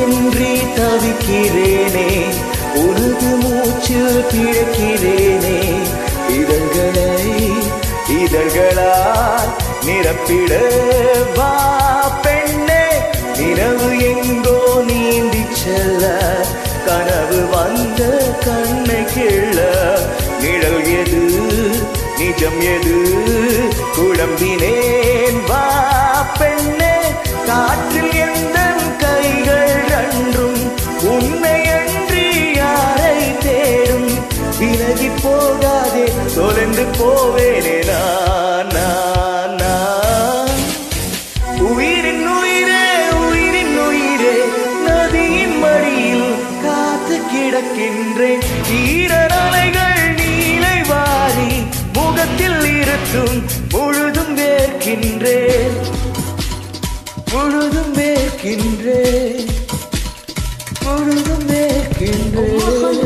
துணையின்றி தவிக்கிறேனே உனது மூச்சில் பிழைக்கிறேனே இதழ்களை இதழ்களால் நிரப்பிட வா பெண்ணே நிலவு எங்கோ நீந்தி செல்ல கனவு வந்த கண்ணை கிள்ள நிழல் எது நிஜம் எது குழம்பினேன் வா பெண்ணே காற்றில் எந்த கைகள் அன்றும் உன்னை அன்றி யாரை தேடும் விலகி போகாதே தொலைந்து போவேனே நான் நான், நான் உயிரின் உயிரே உயிரின் உயிரே நதியின் மடியில் காத்து கிடக்கின்றேன் ஈரலைகள் நீலை வாரி முகத்தில் இருட்டும் முழுதும் வேர்க்கின்றேன் முழுதும் வேர்க்கின்றேன் முழுதும் வேர்க்கின்றேன்